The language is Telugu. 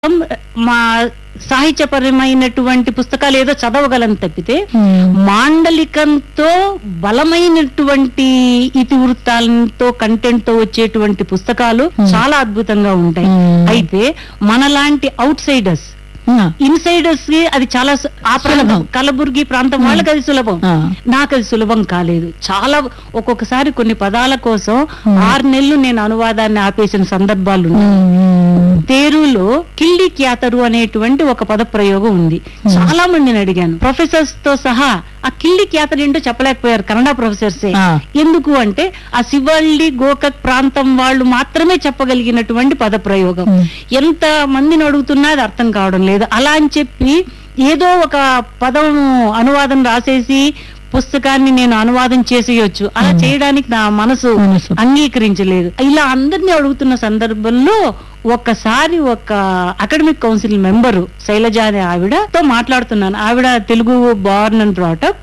మా సాహిత్యపరమైనటువంటి పుస్తకాలు ఏదో చదవగలను తప్పితే మ్మ్. మాండలికంతో బలమైనటువంటి ఇతివృత్తాలతో కంటెంట్ తో వచ్చేటువంటి పుస్తకాలు చాలా అద్భుతంగా ఉంటాయి మ్మ్. అయితే మనలాంటి అవుట్ సైడర్స్ ఆ. ఇన్సైడర్స్ కి అది చాలా సు- ఆ ప్రాంతం సులభం. కలబుర్గి ప్రాంతం వాళ్ళకి అది సులభం ఆ. నాకు అది సులభం కాలేదు చాలా ఒక్కొక్కసారి కొన్ని పదాల కోసం ఆరు నెలలు నేను అనువాదాన్ని ఆపేసిన సందర్భాలు ఉన్నాయి. మ్మ్. తేరులో కిల్లి క్యాతరు అనేటువంటి ఒక పద ప్రయోగం ఉంది చాలా మందిని అడిగాను ప్రొఫెసర్స్ తో సహా ఆ కిల్లి క్యాతరు ఏంటో చెప్పలేకపోయారు కన్నడ ప్రొఫెసర్సే ఆ. ఎందుకు అంటే ఆ శివల్లి గోకక్ ప్రాంతం వాళ్ళు మాత్రమే చెప్పగలిగినటువంటి పద ప్రయోగం Hmm. ఎంత మందిని అడుగుతున్నా అది అర్థం కావడం లేదు అలా అని చెప్పి ఏదో ఒక పదం అనువాదం రాసేసి పుస్తకాన్ని నేను అనువాదం చేసేయొచ్చు అలా చేయడానికి నా మనసు మనసు. అంగీకరించలేదు ఇలా అందరినీ అడుగుతున్న సందర్భంలో ఒక్కసారి ఒక అకాడమిక్ కౌన్సిల్ మెంబరు శైలజ అనే ఆవిడతో మాట్లాడుతున్నాను ఆవిడ తెలుగు బార్న్ అండ్ బ్రాటప్